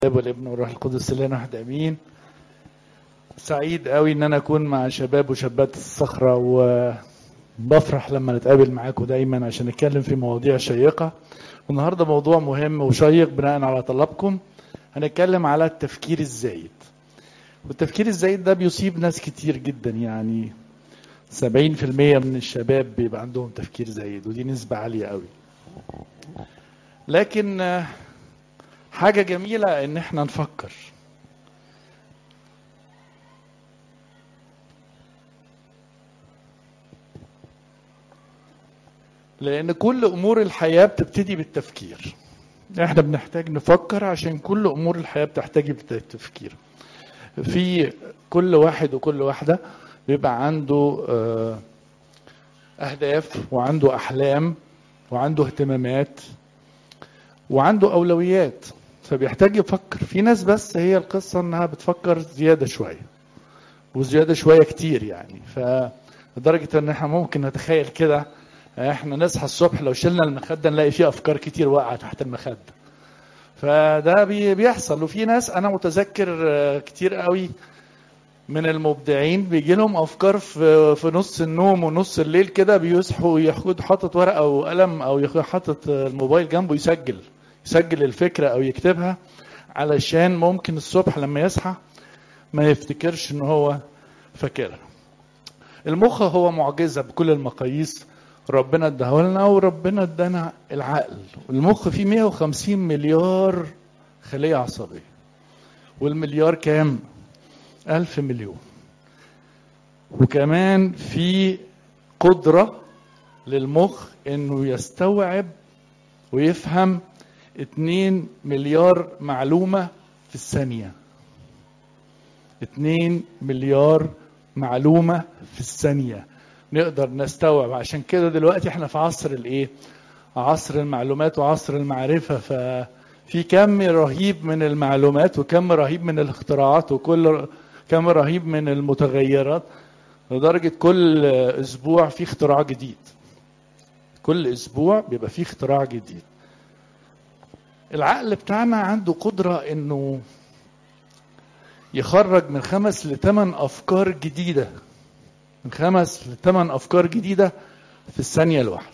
الاب والابن والروح القدس لنا واحد امين سعيد قوي ان انا اكون مع شباب وشابات الصخره وبفرح لما نتقابل معاكم دايما عشان نتكلم في مواضيع شيقه والنهارده موضوع مهم وشيق بناء على طلبكم هنتكلم على التفكير الزايد والتفكير الزايد ده بيصيب ناس كتير جدا يعني 70% من الشباب بيبقى عندهم تفكير زايد ودي نسبة عالية قوي لكن آه، حاجة جميلة ان احنا نفكر لان كل امور الحياة بتبتدي بالتفكير احنا بنحتاج نفكر عشان كل امور الحياة بتحتاج بالتفكير في كل واحد وكل واحدة بيبقى عنده آه، اهداف وعنده احلام وعنده اهتمامات وعنده اولويات فبيحتاج يفكر في ناس بس هي القصه انها بتفكر زياده شويه وزياده شويه كتير يعني فلدرجه ان احنا ممكن نتخيل كده احنا نصحى الصبح لو شلنا المخده نلاقي فيه افكار كتير واقعه تحت المخده فده بي- بيحصل وفي ناس انا متذكر آه، كتير قوي من المبدعين بيجي لهم افكار في في نص النوم ونص الليل كده بيصحوا ياخد حاطط ورقه وقلم او ياخد حاطط الموبايل جنبه يسجل يسجل الفكره او يكتبها علشان ممكن الصبح لما يصحى ما يفتكرش ان هو فاكرها المخ هو معجزه بكل المقاييس ربنا اداه لنا وربنا ادانا العقل المخ فيه 150 مليار خليه عصبيه والمليار كام ألف مليون وكمان في قدرة للمخ انه يستوعب ويفهم 2 مليار معلومة في الثانية 2 مليار معلومة في الثانية نقدر نستوعب عشان كده دلوقتي احنا في عصر الايه عصر المعلومات وعصر المعرفة ففي كم رهيب من المعلومات وكم رهيب من الاختراعات وكل كم رهيب من المتغيرات لدرجة كل أسبوع في اختراع جديد كل أسبوع بيبقى فيه اختراع جديد العقل بتاعنا عنده قدرة إنه يخرج من خمس لثمان أفكار جديدة من خمس لثمان أفكار جديدة في الثانية الواحدة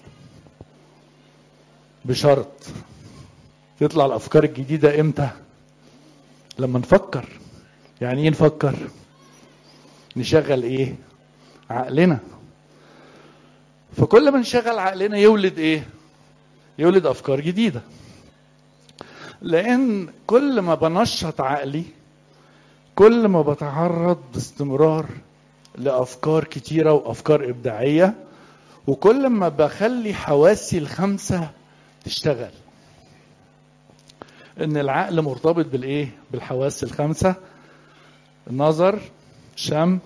بشرط تطلع الأفكار الجديدة إمتى؟ لما نفكر يعني ايه نفكر نشغل ايه عقلنا فكل ما نشغل عقلنا يولد ايه يولد افكار جديده لان كل ما بنشط عقلي كل ما بتعرض باستمرار لافكار كتيره وافكار ابداعيه وكل ما بخلي حواسي الخمسه تشتغل ان العقل مرتبط بالايه بالحواس الخمسه النظر شم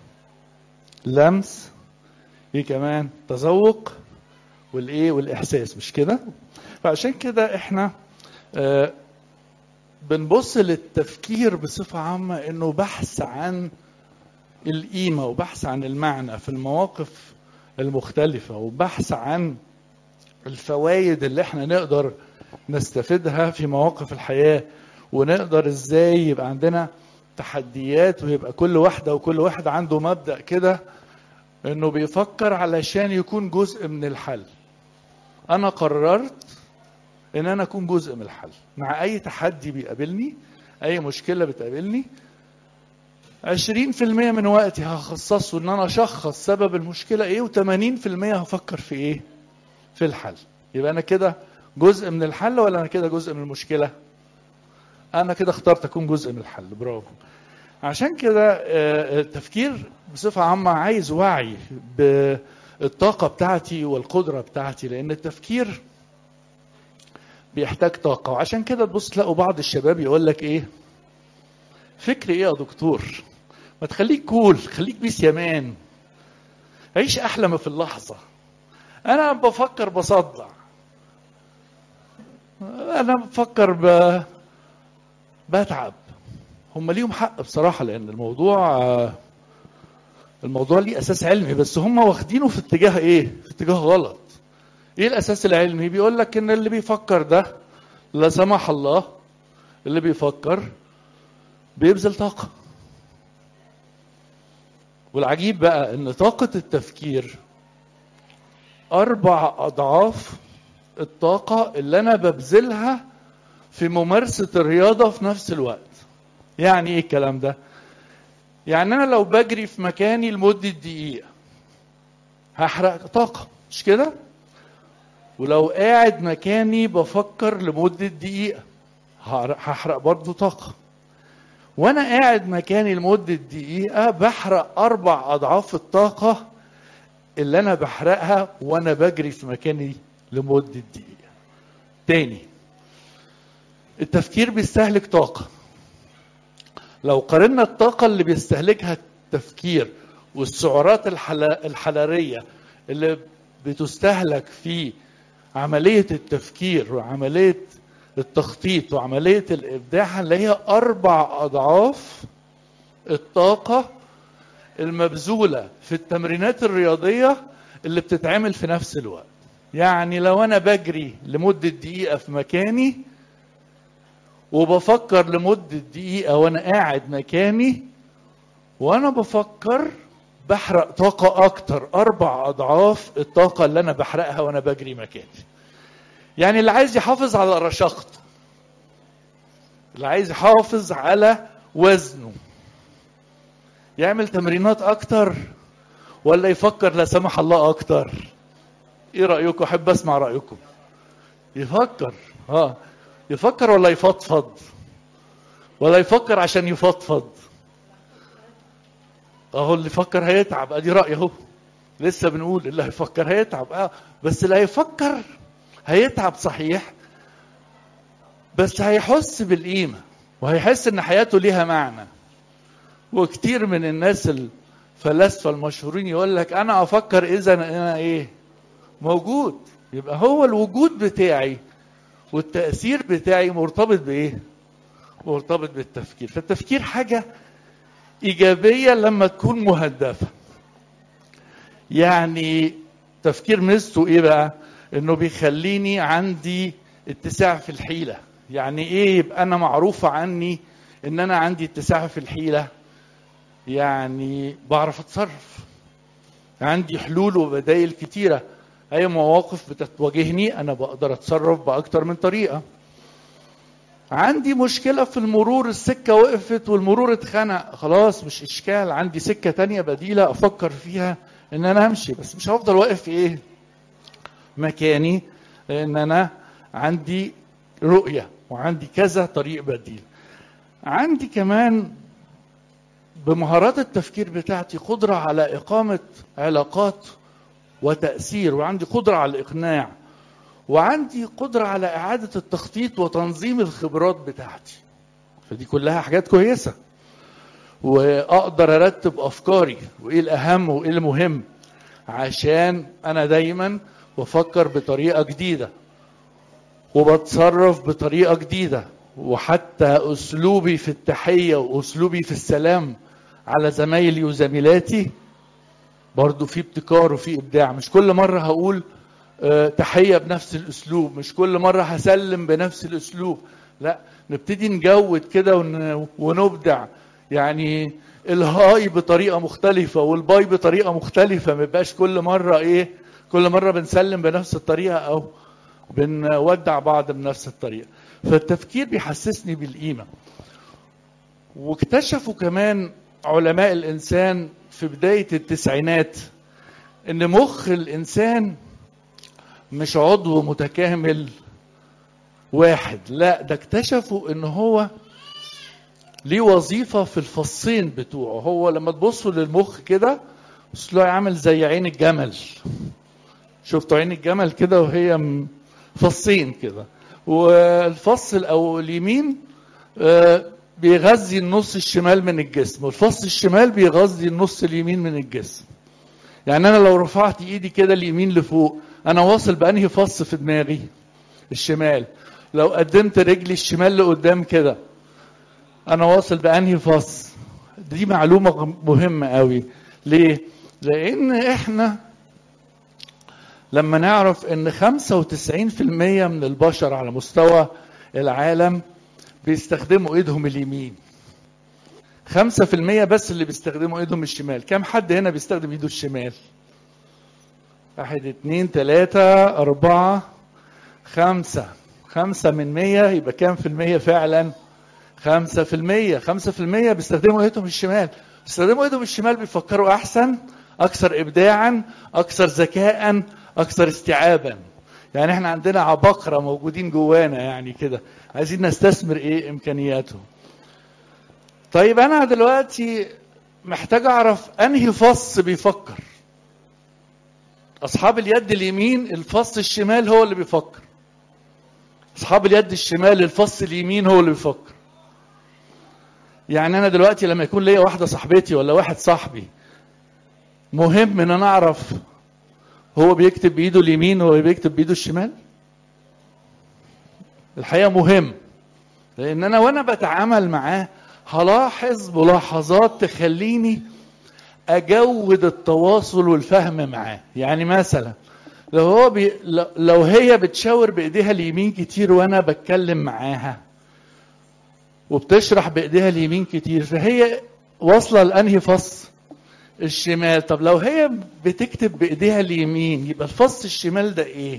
لمس ايه كمان تذوق والايه والاحساس مش كده فعشان كده احنا آه بنبص للتفكير بصفه عامه انه بحث عن القيمه وبحث عن المعنى في المواقف المختلفه وبحث عن الفوائد اللي احنا نقدر نستفيدها في مواقف الحياه ونقدر ازاي يبقى عندنا تحديات ويبقى كل واحده وكل واحد عنده مبدا كده انه بيفكر علشان يكون جزء من الحل انا قررت ان انا اكون جزء من الحل مع اي تحدي بيقابلني اي مشكله بتقابلني 20% من وقتي هخصصه ان انا اشخص سبب المشكله ايه و80% هفكر في ايه في الحل يبقى انا كده جزء من الحل ولا انا كده جزء من المشكله انا كده اخترت اكون جزء من الحل برافو عشان كده آه، التفكير بصفة عامة عايز وعي بالطاقة بتاعتي والقدرة بتاعتي لأن التفكير بيحتاج طاقة وعشان كده تبص تلاقوا بعض الشباب يقول لك إيه فكر إيه يا دكتور ما تخليك كول خليك بيس يمان عيش أحلى ما في اللحظة أنا بفكر بصدع أنا بفكر ب... بتعب هم ليهم حق بصراحه لان الموضوع الموضوع ليه اساس علمي بس هم واخدينه في اتجاه ايه؟ في اتجاه غلط. ايه الاساس العلمي؟ بيقول لك ان اللي بيفكر ده لا سمح الله اللي بيفكر بيبذل طاقة والعجيب بقى ان طاقة التفكير اربع اضعاف الطاقة اللي انا ببذلها في ممارسة الرياضة في نفس الوقت يعني ايه الكلام ده يعني انا لو بجري في مكاني لمدة دقيقة هحرق طاقة مش كده ولو قاعد مكاني بفكر لمدة دقيقة هحرق برضه طاقة وانا قاعد مكاني لمدة دقيقة بحرق اربع اضعاف الطاقة اللي انا بحرقها وانا بجري في مكاني لمدة دقيقة تاني التفكير بيستهلك طاقة لو قارنا الطاقة اللي بيستهلكها التفكير والسعرات الحرارية اللي بتستهلك في عملية التفكير وعملية التخطيط وعملية الإبداع هنلاقيها أربع أضعاف الطاقة المبذولة في التمرينات الرياضية اللي بتتعمل في نفس الوقت يعني لو أنا بجري لمدة دقيقة في مكاني وبفكر لمدة دقيقة وأنا قاعد مكاني وأنا بفكر بحرق طاقة أكتر أربع أضعاف الطاقة اللي أنا بحرقها وأنا بجري مكاني يعني اللي عايز يحافظ على رشاقته اللي عايز يحافظ على وزنه يعمل تمرينات اكتر ولا يفكر لا سمح الله اكتر ايه رايكم احب اسمع رايكم يفكر اه يفكر ولا يفضفض ولا يفكر عشان يفضفض اهو اللي يفكر هيتعب ادي راي اهو لسه بنقول اللي هيفكر هيتعب اه بس اللي هيفكر هيتعب صحيح بس هيحس بالقيمة وهيحس ان حياته ليها معنى وكتير من الناس الفلاسفة المشهورين يقول لك انا افكر اذا انا ايه موجود يبقى هو الوجود بتاعي والتأثير بتاعي مرتبط بايه مرتبط بالتفكير فالتفكير حاجة ايجابية لما تكون مهدفة يعني تفكير ميزته ايه بقى انه بيخليني عندي اتساع في الحيلة يعني ايه يبقى انا معروف عني ان انا عندي اتساع في الحيلة يعني بعرف اتصرف عندي حلول وبدائل كتيرة اي مواقف بتواجهني انا بقدر اتصرف باكتر من طريقة عندي مشكلة في المرور السكة وقفت والمرور اتخنق خلاص مش اشكال عندي سكة تانية بديلة افكر فيها ان انا امشي بس مش هفضل واقف في ايه مكاني لان انا عندي رؤيه وعندي كذا طريق بديل عندي كمان بمهارات التفكير بتاعتي قدره على اقامه علاقات وتاثير وعندي قدره على الاقناع وعندي قدره على اعاده التخطيط وتنظيم الخبرات بتاعتي فدي كلها حاجات كويسه واقدر ارتب افكاري وايه الاهم وايه المهم عشان انا دايما بفكر بطريقه جديده وبتصرف بطريقه جديده وحتى اسلوبي في التحيه واسلوبي في السلام على زمايلي وزميلاتي برضو في ابتكار وفي ابداع مش كل مره هقول أه تحيه بنفس الاسلوب مش كل مره هسلم بنفس الاسلوب لا نبتدي نجود كده ونبدع يعني الهاي بطريقه مختلفه والباي بطريقه مختلفه ما يبقاش كل مره ايه كل مره بنسلم بنفس الطريقه او بنودع بعض بنفس الطريقه فالتفكير بيحسسني بالقيمه واكتشفوا كمان علماء الانسان في بدايه التسعينات ان مخ الانسان مش عضو متكامل واحد لا ده اكتشفوا ان هو ليه وظيفة في الفصين بتوعه هو لما تبصوا للمخ كده تلاقي عامل زي عين الجمل شفتوا عين الجمل كده وهي فصين كده والفص او اليمين بيغذي النص الشمال من الجسم والفص الشمال بيغذي النص اليمين من الجسم يعني انا لو رفعت ايدي كده اليمين لفوق انا واصل بانهي فص في دماغي الشمال لو قدمت رجلي الشمال لقدام كده انا واصل بانهي فص دي معلومه مهمه قوي ليه لان احنا لما نعرف ان 95% من البشر على مستوى العالم بيستخدموا ايدهم اليمين خمسة في المية بس اللي بيستخدموا ايدهم الشمال كم حد هنا بيستخدم ايده الشمال واحد اتنين تلاتة أربعة خمسة خمسة من مية يبقى كام في المية فعلا خمسة في المية خمسة في المية بيستخدموا ايدهم الشمال بيستخدموا ايدهم الشمال بيفكروا أحسن أكثر إبداعا أكثر ذكاء أكثر استيعابا يعني احنا عندنا عباقرة موجودين جوانا يعني كده عايزين نستثمر ايه إمكانياتهم طيب أنا دلوقتي محتاج أعرف أنهي فص بيفكر أصحاب اليد اليمين الفص الشمال هو اللي بيفكر أصحاب اليد الشمال الفص اليمين هو اللي بيفكر يعني أنا دلوقتي لما يكون ليا واحدة صاحبتي ولا واحد صاحبي مهم إن أنا أعرف هو بيكتب بإيده اليمين وهو بيكتب بإيده الشمال الحقيقة مهم لأن أنا وأنا بتعامل معاه هلاحظ ملاحظات تخليني اجود التواصل والفهم معاه يعني مثلا لو هو بي لو هي بتشاور بايديها اليمين كتير وانا بتكلم معاها وبتشرح بايديها اليمين كتير فهي واصله لانهي فص الشمال طب لو هي بتكتب بايديها اليمين يبقى الفص الشمال ده ايه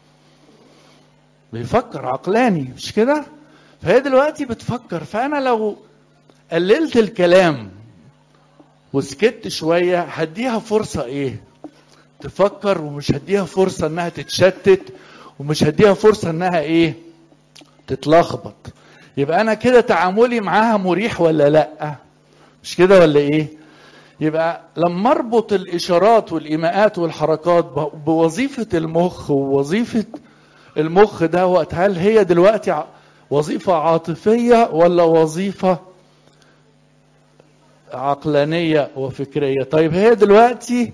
بيفكر عقلاني مش كده فهي دلوقتي بتفكر فانا لو قللت الكلام وسكت شوية هديها فرصة ايه تفكر ومش هديها فرصة انها تتشتت ومش هديها فرصة انها ايه تتلخبط يبقى انا كده تعاملي معاها مريح ولا لا مش كده ولا ايه يبقى لما اربط الاشارات والايماءات والحركات بوظيفة المخ ووظيفة المخ ده وقت هل هي دلوقتي وظيفة عاطفية ولا وظيفة عقلانية وفكرية طيب هي دلوقتي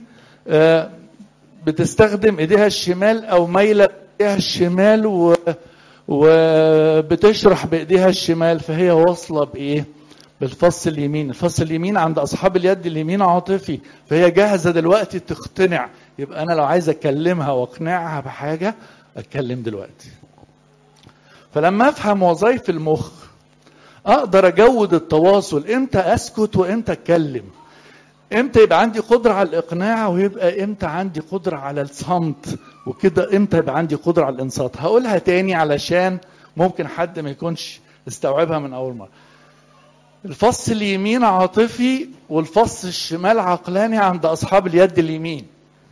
بتستخدم ايديها الشمال او مايلة بايديها الشمال و وبتشرح بايديها الشمال فهي واصلة بايه بالفص اليمين الفص اليمين عند اصحاب اليد اليمين عاطفي فهي جاهزة دلوقتي تقتنع يبقى انا لو عايز اكلمها واقنعها بحاجة اتكلم دلوقتي فلما افهم وظائف المخ اقدر اجود التواصل امتى اسكت وامتى اتكلم امتى يبقى عندي قدره على الاقناع ويبقى امتى عندي قدره على الصمت وكده امتى يبقى عندي قدره على الانصات هقولها تاني علشان ممكن حد ما يكونش استوعبها من اول مره الفص اليمين عاطفي والفص الشمال عقلاني عند اصحاب اليد اليمين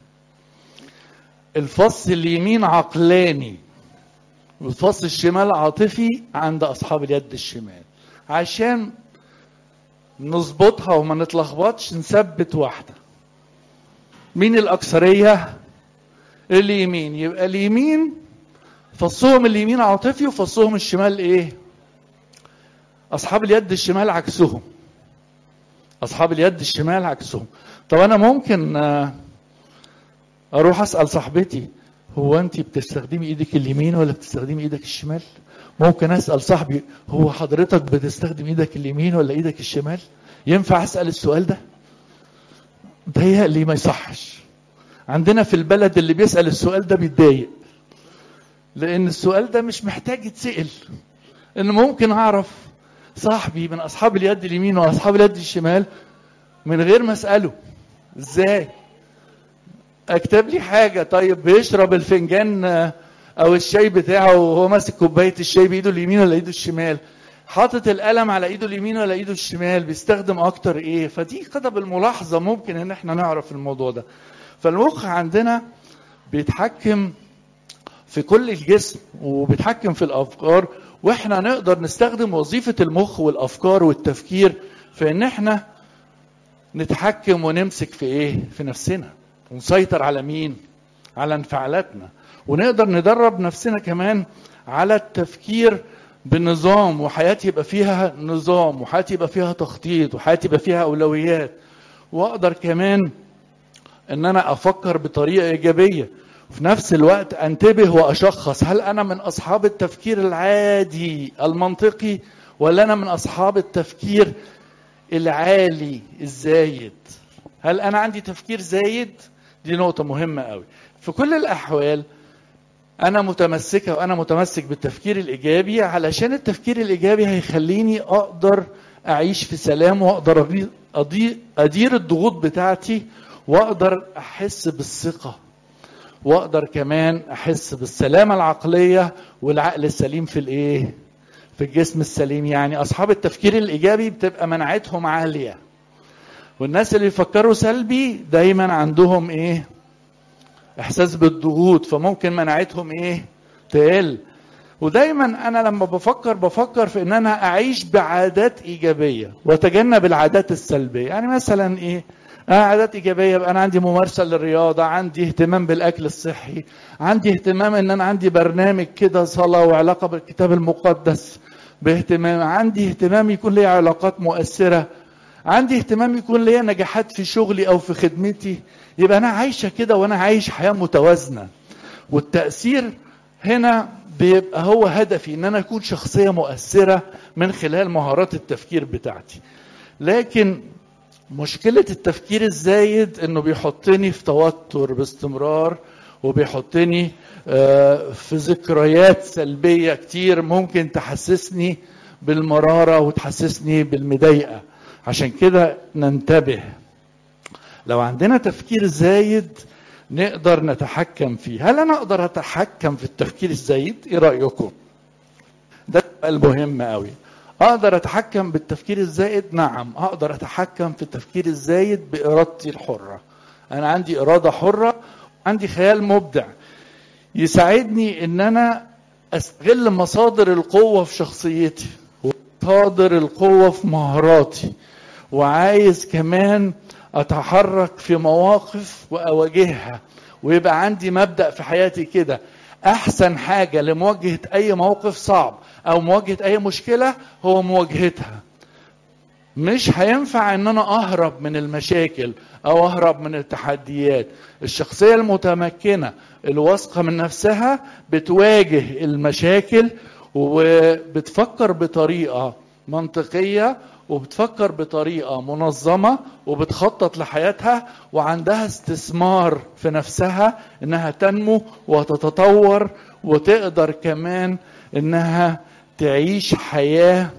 الفص اليمين عقلاني والفص الشمال عاطفي عند اصحاب اليد الشمال عشان نظبطها وما نتلخبطش نثبت واحده مين الاكثريه اليمين يبقى اليمين فصهم اليمين عاطفي وفصهم الشمال ايه اصحاب اليد الشمال عكسهم اصحاب اليد الشمال عكسهم طب انا ممكن اروح اسال صاحبتي هو انت بتستخدمي ايدك اليمين ولا بتستخدمي ايدك الشمال ممكن اسال صاحبي هو حضرتك بتستخدم ايدك اليمين ولا ايدك الشمال ينفع اسال السؤال ده متهيألي ما يصحش عندنا في البلد اللي بيسال السؤال ده بيتضايق لان السؤال ده مش محتاج يتسال ان ممكن اعرف صاحبي من اصحاب اليد اليمين واصحاب اليد الشمال من غير ما اساله ازاي اكتب لي حاجه طيب بيشرب الفنجان او الشاي بتاعه وهو ماسك كوبايه الشاي بايده اليمين ولا ايده الشمال حاطط القلم على ايده اليمين ولا ايده الشمال بيستخدم اكتر ايه فدي كده بالملاحظه ممكن ان احنا نعرف الموضوع ده فالمخ عندنا بيتحكم في كل الجسم وبيتحكم في الافكار واحنا نقدر نستخدم وظيفه المخ والافكار والتفكير في ان احنا نتحكم ونمسك في ايه في نفسنا ونسيطر على مين على انفعالاتنا ونقدر ندرب نفسنا كمان على التفكير بنظام وحياتي يبقى فيها نظام وحياتي يبقى فيها تخطيط وحياتي يبقى فيها اولويات واقدر كمان ان انا افكر بطريقه ايجابيه وفي نفس الوقت انتبه واشخص هل انا من اصحاب التفكير العادي المنطقي ولا انا من اصحاب التفكير العالي الزايد هل انا عندي تفكير زايد دي نقطه مهمه قوي في كل الاحوال انا متمسكه وانا متمسك بالتفكير الايجابي علشان التفكير الايجابي هيخليني اقدر اعيش في سلام واقدر أغي- أضي- ادير الضغوط بتاعتي واقدر احس بالثقه واقدر كمان احس بالسلامه العقليه والعقل السليم في الايه في الجسم السليم يعني اصحاب التفكير الايجابي بتبقى مناعتهم عاليه والناس اللي بيفكروا سلبي دايما عندهم ايه احساس بالضغوط فممكن مناعتهم ايه تقل ودايما انا لما بفكر بفكر في ان انا اعيش بعادات ايجابيه واتجنب العادات السلبيه يعني مثلا ايه أنا عادات ايجابيه يبقى انا عندي ممارسه للرياضه عندي اهتمام بالاكل الصحي عندي اهتمام ان انا عندي برنامج كده صلاه وعلاقه بالكتاب المقدس باهتمام عندي اهتمام يكون لي علاقات مؤثره عندي اهتمام يكون ليا نجاحات في شغلي او في خدمتي يبقى انا عايشه كده وانا عايش حياه متوازنه والتاثير هنا بيبقى هو هدفي ان انا اكون شخصيه مؤثره من خلال مهارات التفكير بتاعتي لكن مشكله التفكير الزايد انه بيحطني في توتر باستمرار وبيحطني آه، في ذكريات سلبيه كتير ممكن تحسسني بالمراره وتحسسني بالمضايقه عشان كده ننتبه لو عندنا تفكير زايد نقدر نتحكم فيه هل انا اقدر اتحكم في التفكير الزايد ايه رايكم ده السؤال مهم قوي اقدر اتحكم بالتفكير الزايد نعم اقدر اتحكم في التفكير الزايد بارادتي الحره انا عندي اراده حره عندي خيال مبدع يساعدني ان انا استغل مصادر القوه في شخصيتي ومصادر القوه في مهاراتي وعايز كمان اتحرك في مواقف واواجهها ويبقى عندي مبدا في حياتي كده احسن حاجه لمواجهه اي موقف صعب او مواجهه اي مشكله هو مواجهتها مش هينفع ان انا اهرب من المشاكل او اهرب من التحديات الشخصيه المتمكنه الواثقه من نفسها بتواجه المشاكل وبتفكر بطريقه منطقيه وبتفكر بطريقه منظمه وبتخطط لحياتها وعندها استثمار في نفسها انها تنمو وتتطور وتقدر كمان انها تعيش حياه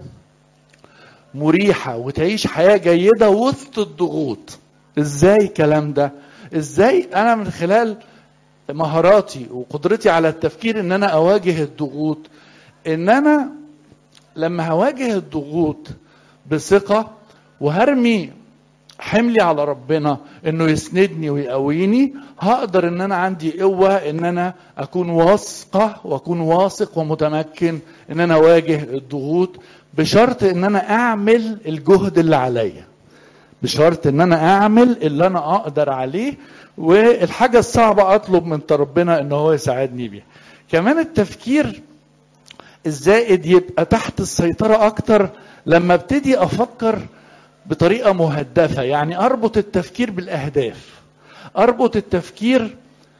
مريحه وتعيش حياه جيده وسط الضغوط ازاي الكلام ده ازاي انا من خلال مهاراتي وقدرتي على التفكير ان انا اواجه الضغوط ان انا لما هواجه الضغوط بثقه وهرمي حملي على ربنا انه يسندني ويقويني هقدر ان انا عندي قوه ان انا اكون واثقه واكون واثق ومتمكن ان انا اواجه الضغوط بشرط ان انا اعمل الجهد اللي عليا بشرط ان انا اعمل اللي انا اقدر عليه والحاجه الصعبه اطلب من ربنا ان هو يساعدني بيها كمان التفكير الزائد يبقى تحت السيطره اكتر لما ابتدي افكر بطريقه مهدفه يعني اربط التفكير بالاهداف اربط التفكير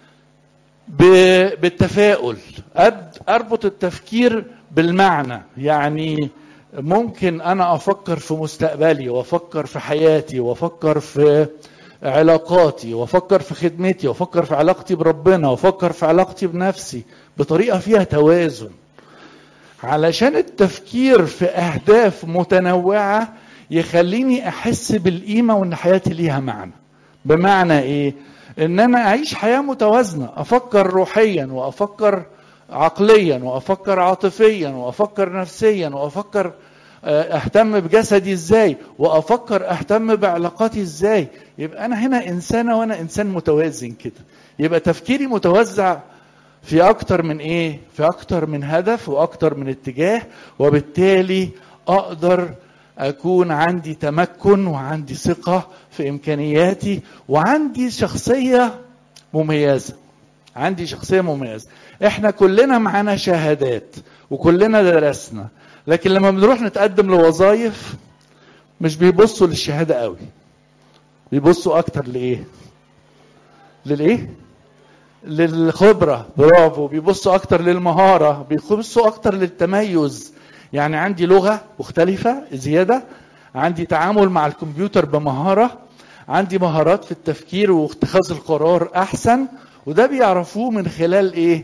ب- بالتفاؤل أب- اربط التفكير بالمعنى يعني ممكن انا افكر في مستقبلي وافكر في حياتي وافكر في علاقاتي وافكر في خدمتي وافكر في علاقتي بربنا وافكر في علاقتي بنفسي بطريقه فيها توازن علشان التفكير في اهداف متنوعه يخليني احس بالقيمه وان حياتي ليها معنى بمعنى ايه ان انا اعيش حياه متوازنه افكر روحيا وافكر عقليا وافكر عاطفيا وافكر نفسيا وافكر آه، اهتم بجسدي ازاي وافكر اهتم بعلاقاتي ازاي يبقى انا هنا انسانه وانا انسان متوازن كده يبقى تفكيري متوزع في اكتر من ايه في اكتر من هدف واكتر من اتجاه وبالتالي اقدر اكون عندي تمكن وعندي ثقه في امكانياتي وعندي شخصيه مميزه عندي شخصيه مميزه احنا كلنا معانا شهادات وكلنا درسنا لكن لما بنروح نتقدم لوظائف مش بيبصوا للشهاده قوي بيبصوا اكتر لايه للايه للخبره برافو بيبصوا اكتر للمهاره بيبصوا اكتر للتميز يعني عندي لغه مختلفه زياده عندي تعامل مع الكمبيوتر بمهاره عندي مهارات في التفكير واتخاذ القرار احسن وده بيعرفوه من خلال ايه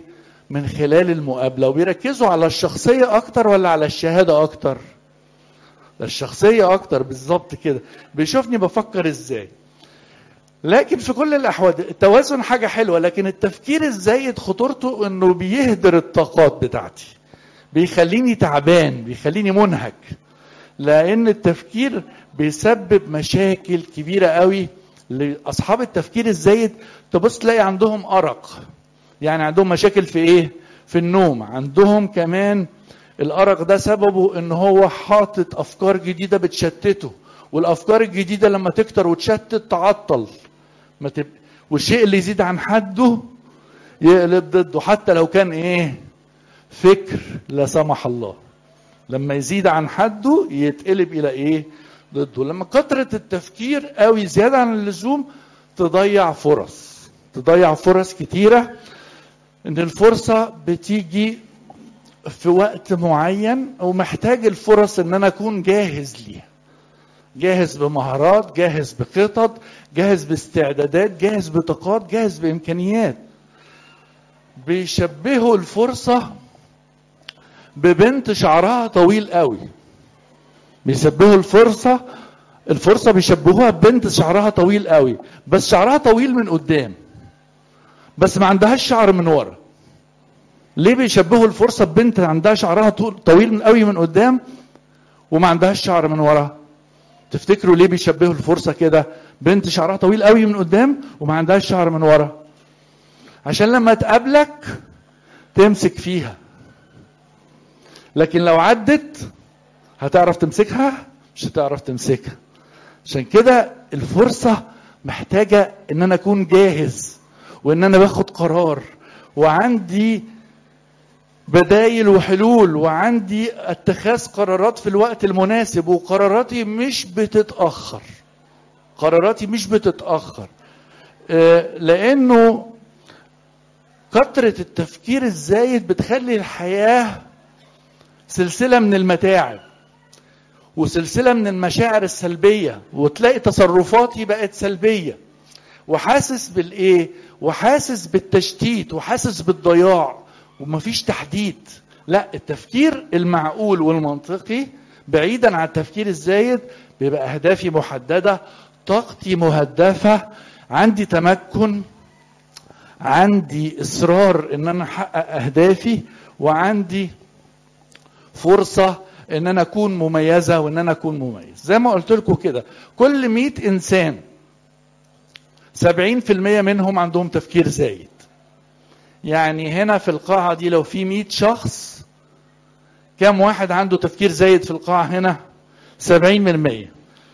من خلال المقابلة وبيركزوا على الشخصية أكتر ولا على الشهادة أكتر الشخصية أكتر بالظبط كده بيشوفني بفكر إزاي لكن في كل الأحوال التوازن حاجة حلوة لكن التفكير الزايد خطورته إنه بيهدر الطاقات بتاعتي بيخليني تعبان بيخليني منهك لأن التفكير بيسبب مشاكل كبيرة قوي لأصحاب التفكير الزايد تبص تلاقي عندهم أرق يعني عندهم مشاكل في إيه؟ في النوم عندهم كمان الأرق ده سببه إن هو حاطط أفكار جديدة بتشتته والأفكار الجديدة لما تكتر وتشتت تعطل ما تب... والشيء اللي يزيد عن حده يقلب ضده حتى لو كان إيه؟ فكر لا سمح الله لما يزيد عن حده يتقلب الى ايه ضده لما كثرة التفكير قوي زيادة عن اللزوم تضيع فرص تضيع فرص كتيرة ان الفرصة بتيجي في وقت معين ومحتاج الفرص ان انا اكون جاهز ليها جاهز بمهارات جاهز بخطط جاهز باستعدادات جاهز بطاقات جاهز بامكانيات بيشبهوا الفرصه ببنت شعرها طويل قوي بيشبهوا الفرصة الفرصة بيشبهوها ببنت شعرها طويل قوي بس شعرها طويل من قدام بس ما عندهاش شعر من ورا ليه بيشبهوا الفرصة ببنت عندها شعرها طويل من قوي من قدام وما عندهاش شعر من ورا تفتكروا ليه بيشبهوا الفرصة كده بنت شعرها طويل قوي من قدام وما عندهاش شعر من ورا عشان لما تقابلك تمسك فيها لكن لو عدت هتعرف تمسكها مش هتعرف تمسكها عشان كده الفرصة محتاجة ان انا اكون جاهز وان انا باخد قرار وعندي بدايل وحلول وعندي اتخاذ قرارات في الوقت المناسب وقراراتي مش بتتأخر قراراتي مش بتتأخر لانه كثرة التفكير الزايد بتخلي الحياة سلسلة من المتاعب وسلسلة من المشاعر السلبية وتلاقي تصرفاتي بقت سلبية وحاسس بالايه وحاسس بالتشتيت وحاسس بالضياع ومفيش تحديد لا التفكير المعقول والمنطقي بعيدا عن التفكير الزايد بيبقى اهدافي محدده طاقتي مهدفه عندي تمكن عندي اصرار ان انا احقق اهدافي وعندي فرصة ان انا اكون مميزة وان انا اكون مميز زي ما قلت لكم كده كل مئة انسان سبعين في المية منهم عندهم تفكير زايد يعني هنا في القاعة دي لو في مئة شخص كم واحد عنده تفكير زايد في القاعة هنا سبعين من المية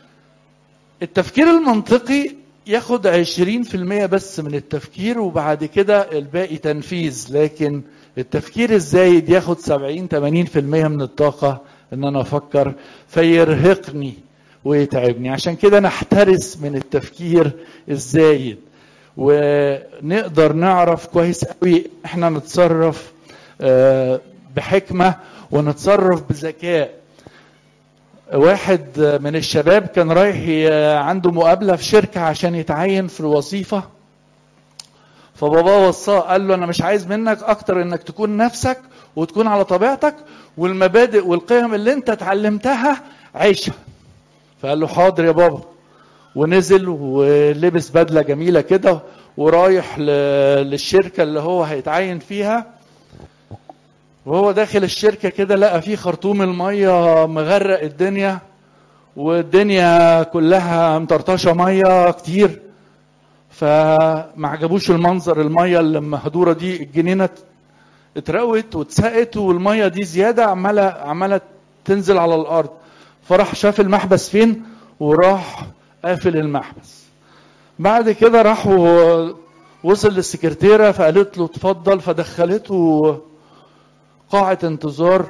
التفكير المنطقي ياخد عشرين في المية بس من التفكير وبعد كده الباقي تنفيذ لكن التفكير الزايد ياخد سبعين تمانين في المية من الطاقة ان انا افكر فيرهقني ويتعبني عشان كده نحترس من التفكير الزايد ونقدر نعرف كويس قوي احنا نتصرف بحكمة ونتصرف بذكاء واحد من الشباب كان رايح عنده مقابلة في شركة عشان يتعين في الوظيفة فباباه وصاه قال له انا مش عايز منك اكتر انك تكون نفسك وتكون على طبيعتك والمبادئ والقيم اللي انت اتعلمتها عيشها فقال له حاضر يا بابا ونزل ولبس بدله جميله كده ورايح للشركه اللي هو هيتعين فيها وهو داخل الشركه كده لقى فيه خرطوم الميه مغرق الدنيا والدنيا كلها مطرطشه ميه كتير فما عجبوش المنظر الميه اللي مهدوره دي الجنينه اتروت واتسقت والميه دي زياده عماله عماله تنزل على الارض فراح شاف المحبس فين وراح قافل المحبس بعد كده راح وصل للسكرتيره فقالت له اتفضل فدخلته قاعه انتظار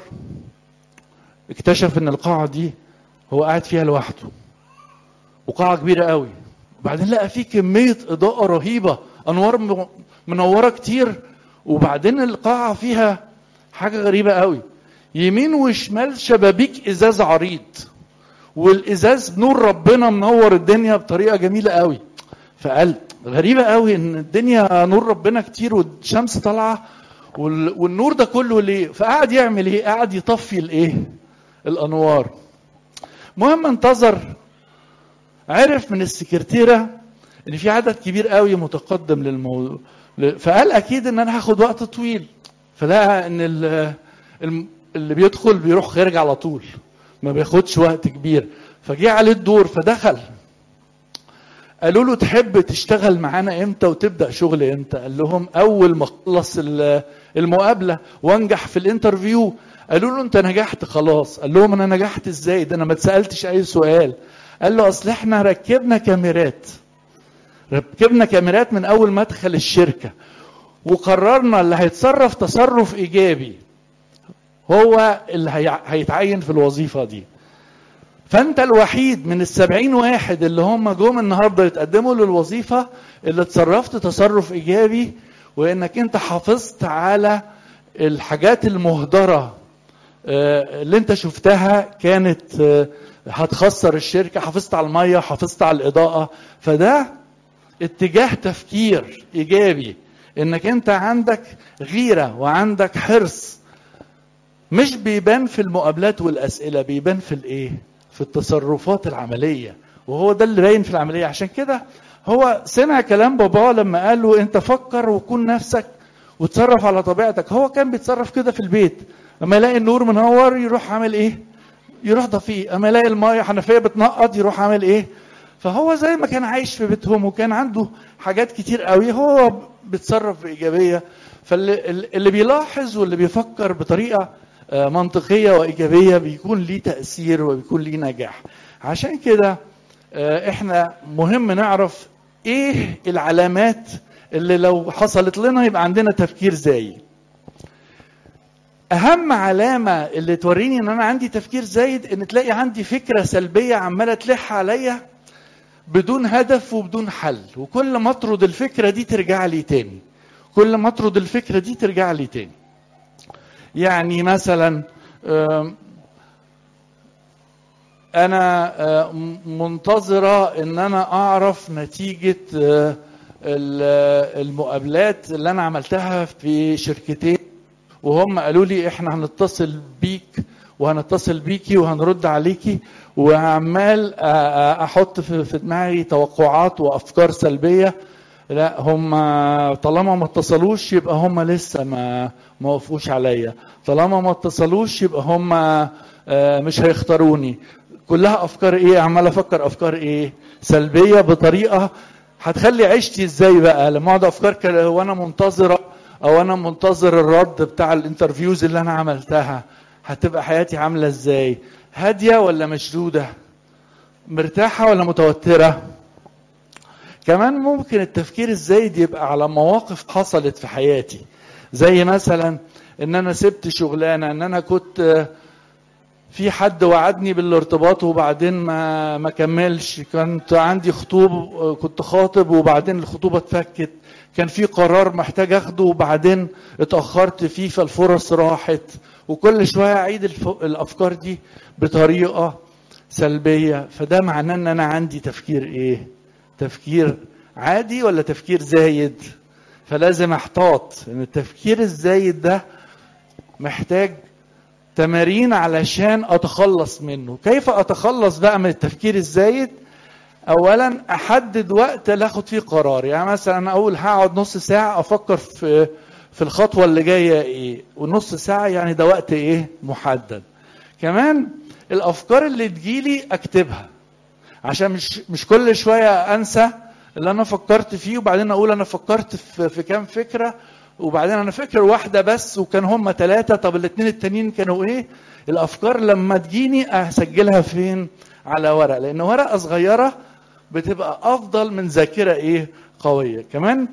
اكتشف ان القاعه دي هو قاعد فيها لوحده وقاعه كبيره قوي وبعدين لقى فيه كميه اضاءه رهيبه انوار منوره كتير وبعدين القاعه فيها حاجه غريبه قوي يمين وشمال شبابيك ازاز عريض والازاز نور ربنا منور الدنيا بطريقه جميله قوي فقال غريبه قوي ان الدنيا نور ربنا كتير والشمس طالعه وال- والنور ده كله ليه فقعد يعمل ايه قعد يطفي الايه الانوار مهم انتظر عرف من السكرتيره ان في عدد كبير قوي متقدم للموضوع فقال اكيد ان انا هاخد وقت طويل فلقى ان ال- الم- اللي بيدخل بيروح خارج على طول ما بياخدش وقت كبير فجه عليه الدور فدخل قالوا له تحب تشتغل معانا امتى وتبدا شغل امتى قال لهم اول ما اخلص ال- المقابله وانجح في الانترفيو قالوا له انت نجحت خلاص قال لهم انا نجحت ازاي ده انا ما اتسالتش اي سؤال قال له اصل احنا ركبنا كاميرات ركبنا كاميرات من اول مدخل الشركه وقررنا اللي هيتصرف تصرف ايجابي هو اللي هي- هيتعين في الوظيفه دي فانت الوحيد من السبعين واحد اللي هم جم النهارده يتقدموا للوظيفه اللي اتصرفت تصرف ايجابي وانك انت حافظت على الحاجات المهدره آه، اللي انت شفتها كانت آه، هتخسر الشركه حافظت على الميه حافظت على الاضاءه فده اتجاه تفكير ايجابي انك انت عندك غيره وعندك حرص مش بيبان في المقابلات والاسئله بيبان في الايه في التصرفات العمليه وهو ده اللي باين في العمليه عشان كده هو سمع كلام باباه لما قال له انت فكر وكون نفسك وتصرف على طبيعتك هو كان بيتصرف كده في البيت لما يلاقي النور منور يروح عامل ايه يروح ضفيه اما يلاقي الميه حنفيه بتنقط يروح عامل ايه فهو زي ما كان عايش في بيتهم وكان عنده حاجات كتير قوي هو بيتصرف بايجابيه فاللي اللي بيلاحظ واللي بيفكر بطريقه آه، منطقيه وايجابيه بيكون ليه تاثير وبيكون ليه نجاح عشان كده آه، احنا مهم نعرف ايه العلامات اللي لو حصلت لنا يبقى عندنا تفكير زايد اهم علامه اللي توريني ان انا عندي تفكير زايد ان تلاقي عندي فكره سلبيه عماله تلح عليا بدون هدف وبدون حل وكل ما اطرد الفكره دي ترجع لي تاني كل ما اطرد الفكره دي ترجع لي تاني يعني مثلا آم، انا آه، م- منتظره ان انا اعرف نتيجه آه، ال- المقابلات اللي انا عملتها في شركتين وهم قالوا لي احنا هنتصل بيك وهنتصل بيكي وهنرد عليكي وعمال أ- أ- احط في في دماغي توقعات وافكار سلبيه لا هم طالما ما اتصلوش يبقى هم لسه ما ما وافقوش عليا طالما ما اتصلوش يبقى هم آه، مش هيختاروني كلها افكار ايه عمال افكر افكار ايه سلبيه بطريقه هتخلي عيشتي ازاي بقى لما اقعد افكار كده وانا منتظره او انا منتظر الرد بتاع الانترفيوز اللي انا عملتها هتبقى حياتي عامله ازاي هاديه ولا مشدوده مرتاحه ولا متوتره كمان ممكن التفكير الزايد يبقى على مواقف حصلت في حياتي زي مثلا ان انا سبت شغلانه ان انا كنت آه، في حد وعدني بالارتباط وبعدين ما ما كملش كنت عندي خطوب كنت خاطب وبعدين الخطوبه اتفكت كان في قرار محتاج اخده وبعدين اتاخرت فيه فالفرص راحت وكل شويه اعيد الف... الافكار دي بطريقه سلبيه فده معناه ان انا عندي تفكير ايه تفكير عادي ولا تفكير زايد فلازم احتاط ان التفكير الزايد ده محتاج تمارين علشان اتخلص منه كيف اتخلص بقى من التفكير الزايد اولا احدد وقت لا اخد فيه قرار يعني مثلا انا اقول هقعد نص ساعه افكر في في الخطوه اللي جايه ايه ونص ساعه يعني ده وقت ايه محدد كمان الافكار اللي تجيلي اكتبها عشان مش مش كل شويه انسى اللي انا فكرت فيه وبعدين اقول انا فكرت في, في كام فكره وبعدين انا فكر واحده بس وكان هم ثلاثه طب الاثنين التانيين كانوا ايه الافكار لما تجيني اسجلها فين على ورق لان ورقه صغيره بتبقى افضل من ذاكره ايه قويه كمان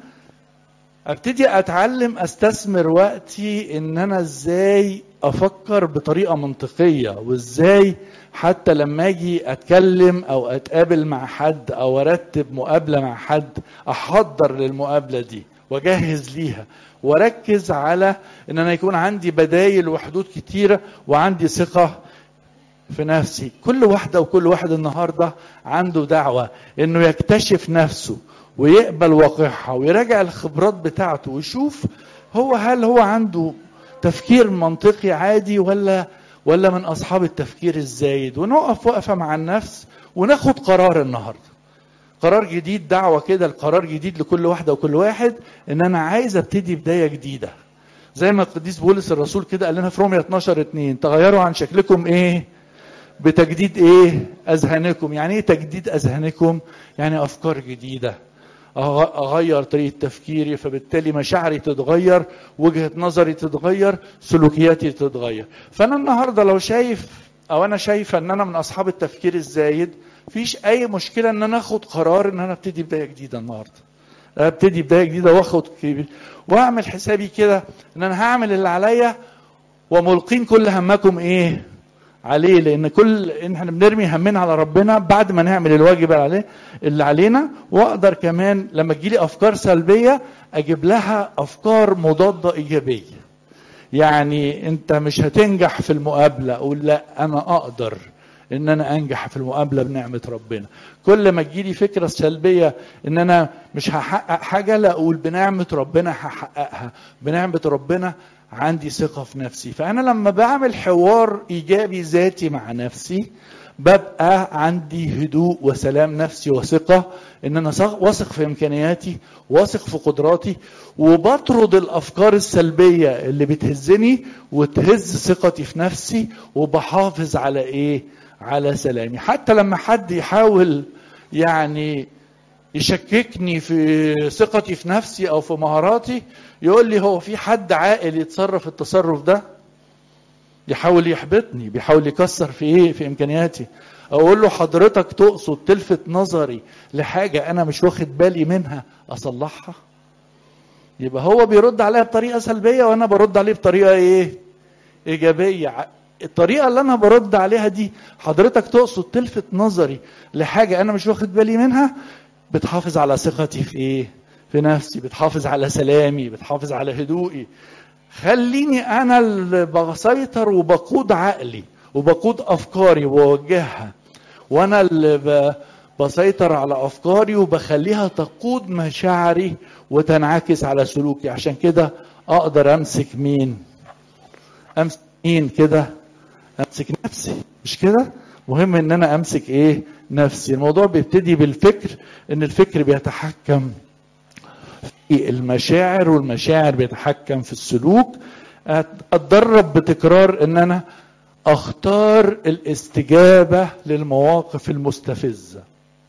ابتدي اتعلم استثمر وقتي ان انا ازاي افكر بطريقه منطقيه وازاي حتى لما اجي اتكلم او اتقابل مع حد او ارتب مقابله مع حد احضر للمقابله دي واجهز ليها واركز على ان انا يكون عندي بدايل وحدود كتيره وعندي ثقه في نفسي كل واحده وكل واحد النهارده عنده دعوه انه يكتشف نفسه ويقبل واقعها ويراجع الخبرات بتاعته ويشوف هو هل هو عنده تفكير منطقي عادي ولا ولا من اصحاب التفكير الزايد ونقف وقفه مع النفس وناخد قرار النهارده قرار جديد دعوه كده القرار جديد لكل واحده وكل واحد ان انا عايز ابتدي بدايه جديده زي ما القديس بولس الرسول كده قال لنا في رومية 12 2 تغيروا عن شكلكم ايه بتجديد ايه اذهانكم يعني ايه تجديد اذهانكم يعني افكار جديده اغير طريقه تفكيري فبالتالي مشاعري تتغير وجهه نظري تتغير سلوكياتي تتغير فانا النهارده لو شايف او انا شايفه ان انا من اصحاب التفكير الزايد فيش اي مشكله ان انا اخد قرار ان انا ابتدي بدايه جديده النهارده ابتدي بدايه جديده واخد كبير واعمل حسابي كده ان انا هعمل اللي عليا وملقين كل همكم ايه عليه لان كل ان احنا بنرمي همنا على ربنا بعد ما نعمل الواجب اللي عليه اللي علينا واقدر كمان لما تجيلي افكار سلبيه اجيب لها افكار مضاده ايجابيه يعني انت مش هتنجح في المقابله اقول لا انا اقدر ان انا انجح في المقابله بنعمه ربنا كل ما تجيلي فكره سلبيه ان انا مش هحقق حاجه لا اقول بنعمه ربنا هحققها بنعمه ربنا عندي ثقه في نفسي فانا لما بعمل حوار ايجابي ذاتي مع نفسي ببقى عندي هدوء وسلام نفسي وثقه ان انا واثق في امكانياتي واثق في قدراتي وبطرد الافكار السلبيه اللي بتهزني وتهز ثقتي في نفسي وبحافظ على ايه على سلامي حتى لما حد يحاول يعني يشككني في ثقتي في نفسي او في مهاراتي يقول لي هو في حد عاقل يتصرف التصرف ده يحاول يحبطني بيحاول يكسر في ايه في امكانياتي اقول له حضرتك تقصد تلفت نظري لحاجه انا مش واخد بالي منها اصلحها يبقى هو بيرد عليا بطريقه سلبيه وانا برد عليه بطريقه ايه ايجابيه الطريقه اللي انا برد عليها دي حضرتك تقصد تلفت نظري لحاجه انا مش واخد بالي منها بتحافظ على ثقتي في ايه في نفسي بتحافظ على سلامي بتحافظ على هدوئي خليني انا اللي بسيطر وبقود عقلي وبقود افكاري وبوجهها وانا اللي بسيطر على افكاري وبخليها تقود مشاعري وتنعكس على سلوكي عشان كده اقدر امسك مين امسك مين كده امسك نفسي مش كده مهم ان انا امسك ايه نفسي الموضوع بيبتدي بالفكر ان الفكر بيتحكم في المشاعر والمشاعر بيتحكم في السلوك اتدرب بتكرار ان انا اختار الاستجابه للمواقف المستفزه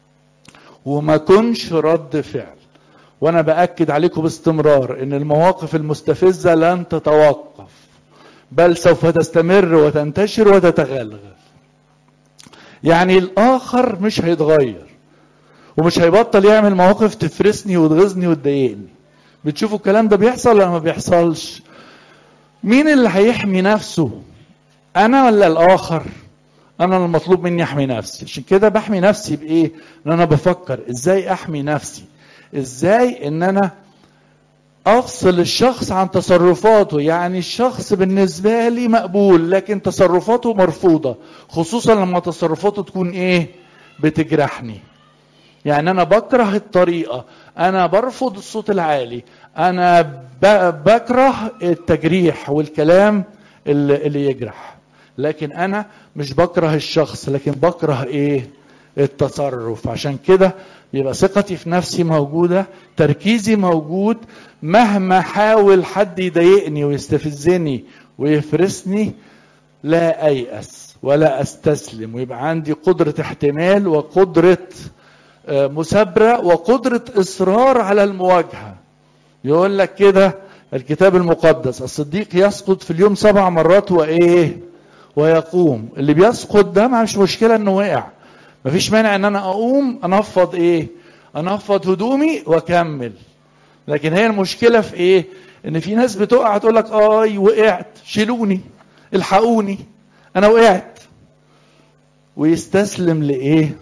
وما كنش رد فعل وانا باكد عليكم باستمرار ان المواقف المستفزه لن تتوقف بل سوف تستمر وتنتشر وتتغلغل يعني الاخر مش هيتغير ومش هيبطل يعمل مواقف تفرسني وتغيظني وتضايقني بتشوفوا الكلام ده بيحصل ولا ما بيحصلش مين اللي هيحمي نفسه انا ولا الاخر انا المطلوب مني احمي نفسي عشان كده بحمي نفسي بايه ان انا بفكر ازاي احمي نفسي ازاي ان انا افصل الشخص عن تصرفاته يعني الشخص بالنسبه لي مقبول لكن تصرفاته مرفوضه خصوصا لما تصرفاته تكون ايه بتجرحني يعني انا بكره الطريقه انا برفض الصوت العالي انا بكره التجريح والكلام اللي, اللي يجرح لكن انا مش بكره الشخص لكن بكره ايه التصرف عشان كده يبقى ثقتي في نفسي موجوده تركيزي موجود مهما حاول حد يضايقني ويستفزني ويفرسني لا ايأس ولا استسلم ويبقى عندي قدره احتمال وقدره مثابره وقدره اصرار على المواجهه يقول لك كده الكتاب المقدس الصديق يسقط في اليوم سبع مرات وايه ويقوم اللي بيسقط ده مش مشكله انه وقع مفيش مانع ان انا اقوم انفض ايه انفض هدومي واكمل لكن هي المشكله في ايه ان في ناس بتقع تقول لك اي وقعت شيلوني الحقوني انا وقعت ويستسلم لايه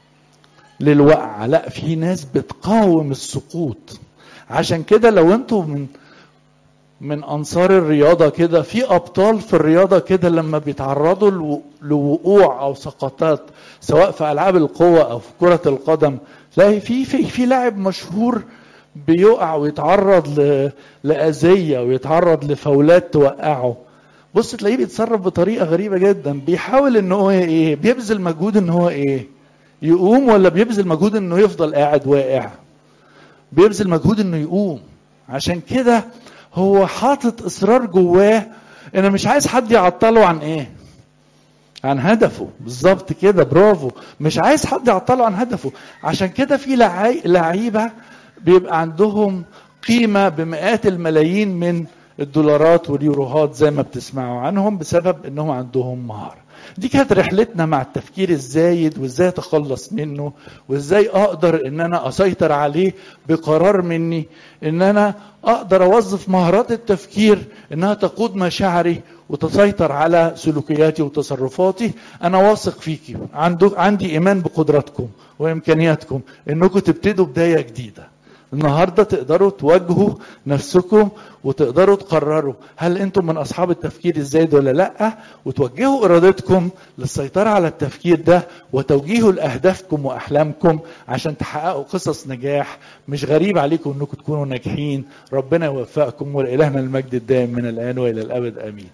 للوقعه لا في ناس بتقاوم السقوط عشان كده لو انتوا من من انصار الرياضه كده في ابطال في الرياضه كده لما بيتعرضوا لوقوع او سقطات سواء في العاب القوه او في كره القدم تلاقي في في في لاعب مشهور بيقع ويتعرض ل... لأذية ويتعرض لفولات توقعه بص تلاقيه بيتصرف بطريقة غريبة جدا بيحاول ان هو ايه بيبذل مجهود ان هو ايه يقوم ولا بيبذل مجهود انه يفضل قاعد واقع بيبذل مجهود انه يقوم عشان كده هو حاطط اصرار جواه انه مش عايز حد يعطله عن ايه عن هدفه بالظبط كده برافو مش عايز حد يعطله عن هدفه عشان كده في لعي... لعيبه بيبقى عندهم قيمه بمئات الملايين من الدولارات واليوروهات زي ما بتسمعوا عنهم بسبب انهم عندهم مهاره دي كانت رحلتنا مع التفكير الزايد وازاي اتخلص منه وازاي اقدر ان انا اسيطر عليه بقرار مني ان انا اقدر اوظف مهارات التفكير انها تقود مشاعري وتسيطر على سلوكياتي وتصرفاتي انا واثق فيكي عندي ايمان بقدراتكم وامكانياتكم انكم تبتدوا بدايه جديده النهارده تقدروا تواجهوا نفسكم وتقدروا تقرروا هل انتم من اصحاب التفكير الزايد ولا لا وتوجهوا ارادتكم للسيطره على التفكير ده وتوجيهه لاهدافكم واحلامكم عشان تحققوا قصص نجاح مش غريب عليكم انكم تكونوا ناجحين ربنا يوفقكم ولالهنا المجد الدائم من الان والى الابد امين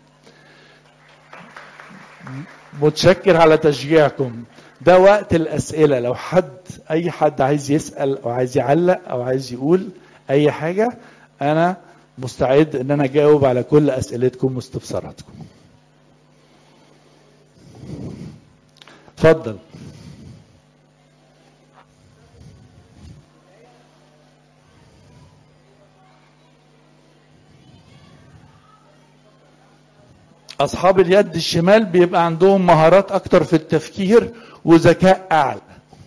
متشكر على تشجيعكم ده وقت الأسئلة لو حد أي حد عايز يسأل أو عايز يعلق أو عايز يقول أي حاجة أنا مستعد إن أنا أجاوب على كل أسئلتكم واستفساراتكم. اتفضل. أصحاب اليد الشمال بيبقى عندهم مهارات أكتر في التفكير وذكاء أعلى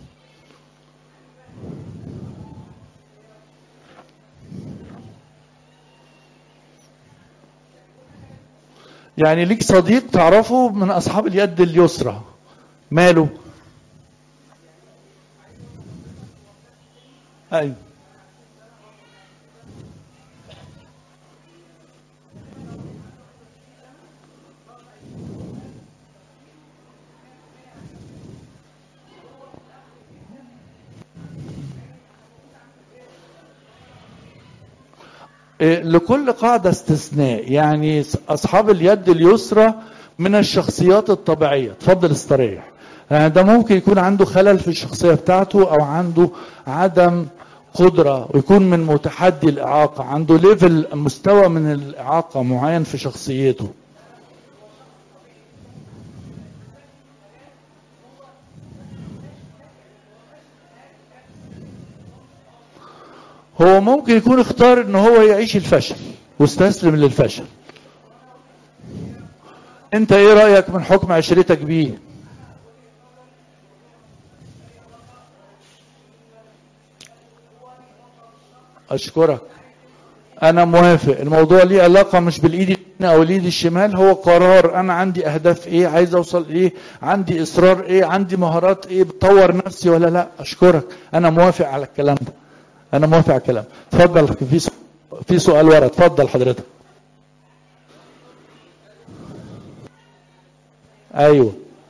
يعني ليك صديق تعرفه من أصحاب اليد اليسرى ماله أيوه لكل قاعدة استثناء يعني أصحاب اليد اليسرى من الشخصيات الطبيعية تفضل استريح يعني ده ممكن يكون عنده خلل في الشخصية بتاعته أو عنده عدم قدرة ويكون من متحدي الإعاقة عنده ليفل مستوى من الإعاقة معين في شخصيته هو ممكن يكون اختار ان هو يعيش الفشل واستسلم للفشل انت ايه رأيك من حكم عشرتك بيه اشكرك انا موافق الموضوع ليه علاقة مش بالايد او الايد الشمال هو قرار انا عندي اهداف ايه عايز اوصل ايه عندي اصرار ايه عندي مهارات ايه بطور نفسي ولا لا اشكرك انا موافق على الكلام ده انا موافق على الكلام اتفضل في في سؤال ورا اتفضل حضرتك ايوه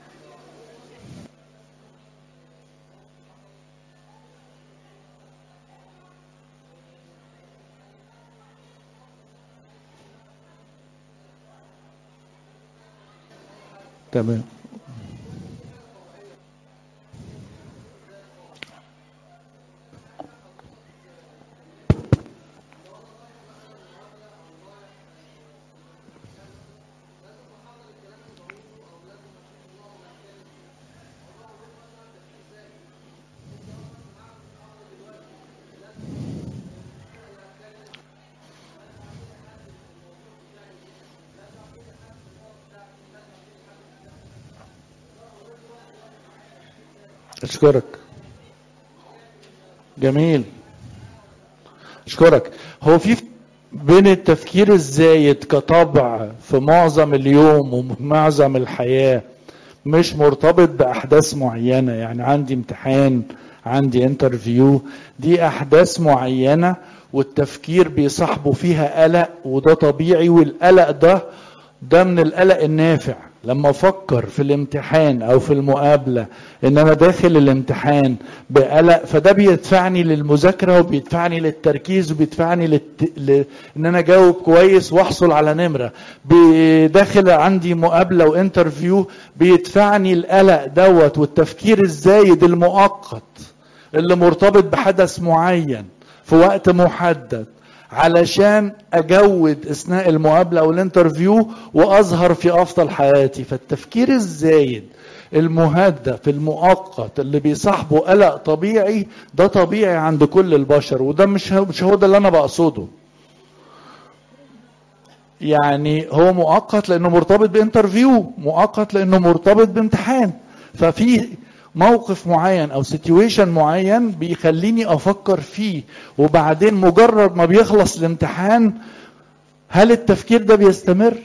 تمام اشكرك جميل اشكرك هو في بين التفكير الزايد كطبع في معظم اليوم وفي معظم الحياة مش مرتبط بأحداث معينة يعني عندي امتحان عندي انترفيو دي أحداث معينة والتفكير بيصاحبه فيها قلق وده طبيعي والقلق ده ده من القلق النافع لما افكر في الامتحان او في المقابله ان انا داخل الامتحان بقلق فده بيدفعني للمذاكره وبيدفعني للتركيز وبيدفعني للت... ل... ان انا اجاوب كويس واحصل على نمره داخل عندي مقابله وانترفيو بيدفعني القلق دوت والتفكير الزايد المؤقت اللي مرتبط بحدث معين في وقت محدد علشان اجود اثناء المقابله او الانترفيو واظهر في افضل حياتي فالتفكير الزايد المهدف المؤقت اللي بيصاحبه قلق طبيعي ده طبيعي عند كل البشر وده مش مش هو ده اللي انا بقصده يعني هو مؤقت لانه مرتبط بانترفيو مؤقت لانه مرتبط بامتحان ففي موقف معين او سيتويشن معين بيخليني افكر فيه وبعدين مجرد ما بيخلص الامتحان هل التفكير ده بيستمر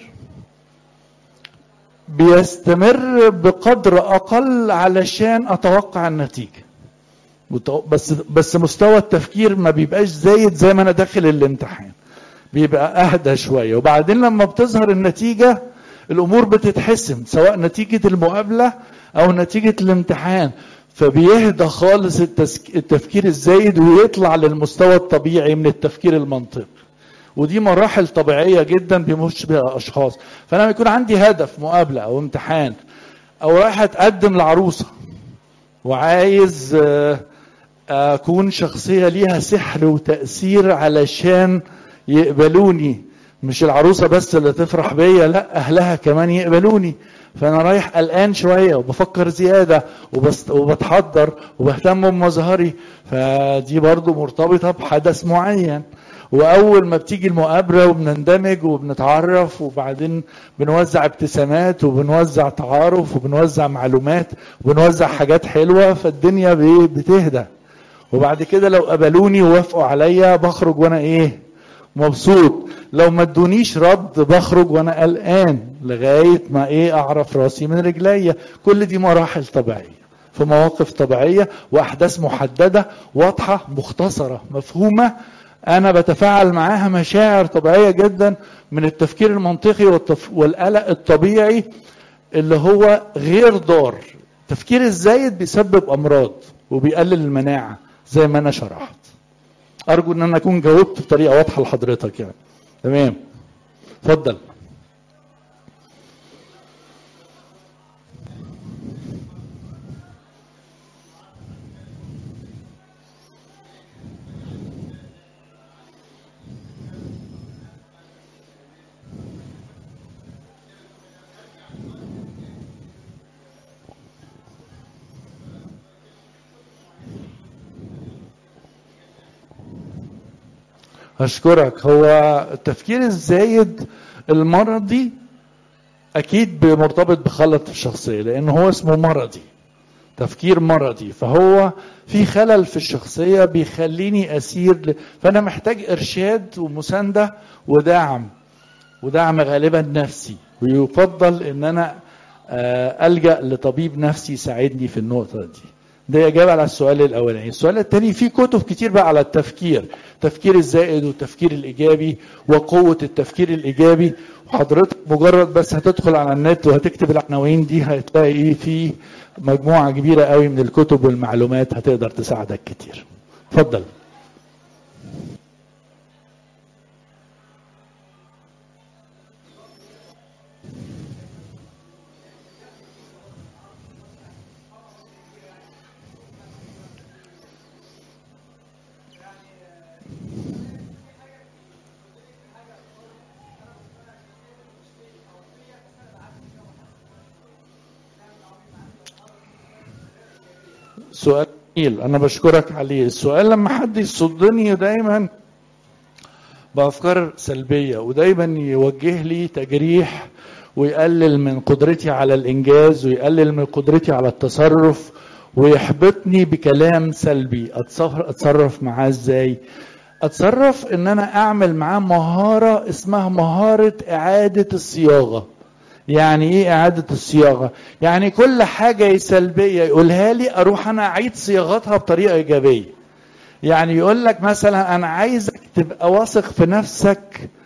بيستمر بقدر اقل علشان اتوقع النتيجه بس بس مستوى التفكير ما بيبقاش زايد زي ما انا داخل الامتحان بيبقى اهدى شويه وبعدين لما بتظهر النتيجه الامور بتتحسم سواء نتيجه المقابله او نتيجه الامتحان فبيهدى خالص التسك... التفكير الزايد ويطلع للمستوى الطبيعي من التفكير المنطقي ودي مراحل طبيعيه جدا بيمش بها اشخاص فلما يكون عندي هدف مقابله او امتحان او رايح اتقدم لعروسه وعايز اكون شخصيه ليها سحر وتاثير علشان يقبلوني مش العروسه بس اللي تفرح بيا لا اهلها كمان يقبلوني فانا رايح قلقان شويه وبفكر زياده وبست وبتحضر وبهتم بمظهري فدي برضو مرتبطه بحدث معين واول ما بتيجي المقابله وبنندمج وبنتعرف وبعدين بنوزع ابتسامات وبنوزع تعارف وبنوزع معلومات وبنوزع حاجات حلوه فالدنيا بتهدى وبعد كده لو قبلوني ووافقوا عليا بخرج وانا ايه مبسوط لو ما ادونيش رد بخرج وانا قلقان لغايه ما ايه اعرف راسي من رجليا كل دي مراحل طبيعيه في مواقف طبيعيه واحداث محدده واضحه مختصره مفهومه انا بتفاعل معاها مشاعر طبيعيه جدا من التفكير المنطقي والتف... والقلق الطبيعي اللي هو غير ضار التفكير الزايد بيسبب امراض وبيقلل المناعه زي ما انا شرحت ارجو ان انا اكون جاوبت بطريقه واضحه لحضرتك يعني تمام اتفضل أشكرك هو التفكير الزايد المرضي أكيد مرتبط بخلط في الشخصية لأن هو اسمه مرضي تفكير مرضي فهو في خلل في الشخصية بيخليني أسير ل... فأنا محتاج إرشاد ومساندة ودعم ودعم غالبا نفسي ويفضل إن أنا ألجأ لطبيب نفسي يساعدني في النقطة دي ده إجابة على السؤال الأولاني السؤال الثاني في كتب كتير بقى على التفكير التفكير الزائد والتفكير الإيجابي وقوة التفكير الإيجابي وحضرتك مجرد بس هتدخل على النت وهتكتب العناوين دي هتلاقي إيه في مجموعة كبيرة قوي من الكتب والمعلومات هتقدر تساعدك كتير اتفضل سؤال جميل انا بشكرك عليه السؤال لما حد يصدني دايما بافكار سلبيه ودايما يوجه لي تجريح ويقلل من قدرتي على الانجاز ويقلل من قدرتي على التصرف ويحبطني بكلام سلبي اتصرف معاه ازاي اتصرف ان انا اعمل معاه مهاره اسمها مهاره اعاده الصياغه يعني ايه اعاده الصياغه يعني كل حاجه سلبيه يقولها لي اروح انا اعيد صياغتها بطريقه ايجابيه يعني يقول لك مثلا انا عايزك تبقى واثق في نفسك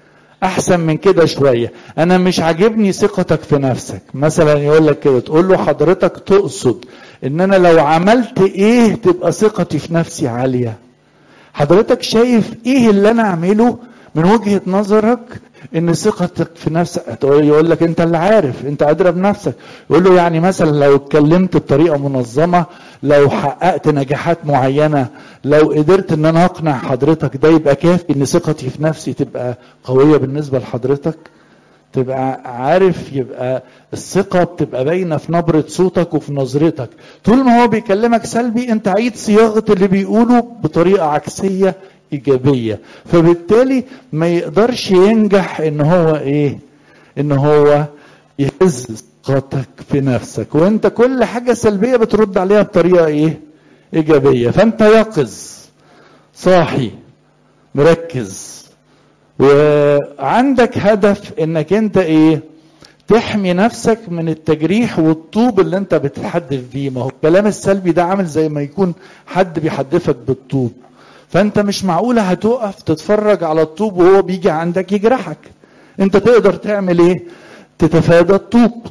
احسن من كده شويه انا مش عاجبني ثقتك في نفسك مثلا يقول لك كده تقول له حضرتك تقصد ان انا لو عملت ايه تبقى ثقتي في نفسي عاليه حضرتك شايف ايه اللي انا اعمله من وجهه نظرك ان ثقتك في نفسك يقول لك انت اللي عارف انت ادرى بنفسك يقول له يعني مثلا لو اتكلمت بطريقه منظمه لو حققت نجاحات معينه لو قدرت ان انا اقنع حضرتك ده يبقى كافي ان ثقتي في نفسي تبقى قويه بالنسبه لحضرتك تبقى عارف يبقى الثقة بتبقى باينة في نبرة صوتك وفي نظرتك طول ما هو بيكلمك سلبي انت عيد صياغة اللي بيقوله بطريقة عكسية ايجابية فبالتالي ما يقدرش ينجح ان هو ايه ان هو يهز ثقتك في نفسك وانت كل حاجة سلبية بترد عليها بطريقة ايه ايجابية فانت يقظ صاحي مركز وعندك هدف انك انت ايه تحمي نفسك من التجريح والطوب اللي انت بتتحدف بيه ما هو الكلام السلبي ده عامل زي ما يكون حد بيحدفك بالطوب فانت مش معقولة هتقف تتفرج على الطوب وهو بيجي عندك يجرحك انت تقدر تعمل ايه تتفادى الطوب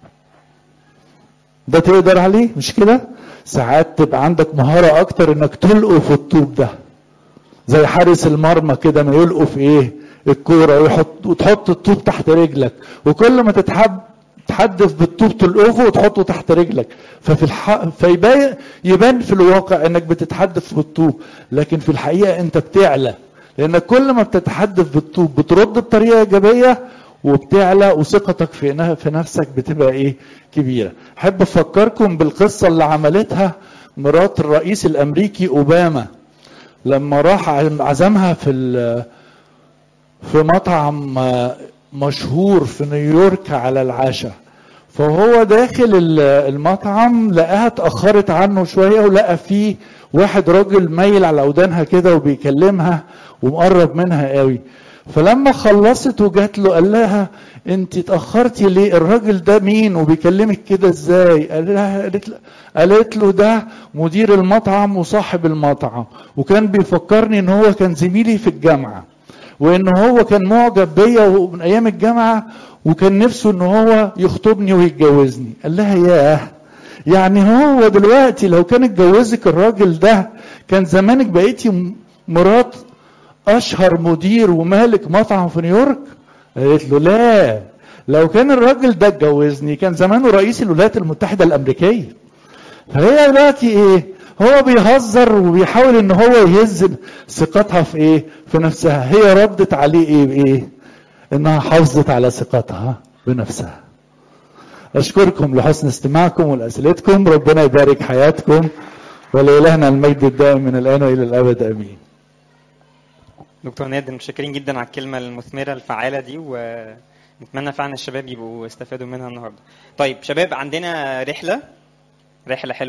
ده تقدر عليه مش كده ساعات تبقى عندك مهارة اكتر انك تلقف الطوب ده زي حارس المرمى كده ما يلقف ايه الكورة ويحط وتحط الطوب تحت رجلك وكل ما تتحب تحدف بالطوب تلقفه وتحطه تحت رجلك ففي الح... فيبان يبان في الواقع انك بتتحدف بالطوب لكن في الحقيقه انت بتعلى لانك كل ما بتتحدف بالطوب بترد بطريقه ايجابيه وبتعلى وثقتك في في نفسك بتبقى ايه كبيره احب افكركم بالقصه اللي عملتها مرات الرئيس الامريكي اوباما لما راح عزمها في في مطعم مشهور في نيويورك على العشاء فهو داخل المطعم لقاها اتأخرت عنه شوية ولقى فيه واحد راجل مايل على ودانها كده وبيكلمها ومقرب منها قوي فلما خلصت وجات له قال لها انت اتأخرتي ليه الراجل ده مين وبيكلمك كده ازاي قال لها قالت, قالت له ده مدير المطعم وصاحب المطعم وكان بيفكرني ان هو كان زميلي في الجامعه وان هو كان معجب بيا من ايام الجامعه وكان نفسه ان هو يخطبني ويتجوزني قال لها ياه يعني هو دلوقتي لو كان اتجوزك الراجل ده كان زمانك بقيتي مرات اشهر مدير ومالك مطعم في نيويورك قالت له لا لو كان الراجل ده اتجوزني كان زمانه رئيس الولايات المتحده الامريكيه فهي دلوقتي ايه هو بيهزر وبيحاول ان هو يهز ثقتها في ايه في نفسها هي ردت عليه ايه بايه انها حافظت على ثقتها بنفسها اشكركم لحسن استماعكم ولاسئلتكم ربنا يبارك حياتكم ولإلهنا المجد الدائم من الان والى الابد امين دكتور نادر متشكرين جدا على الكلمه المثمره الفعاله دي ونتمنى فعلا الشباب يبقوا استفادوا منها النهارده طيب شباب عندنا رحله رحله حلوه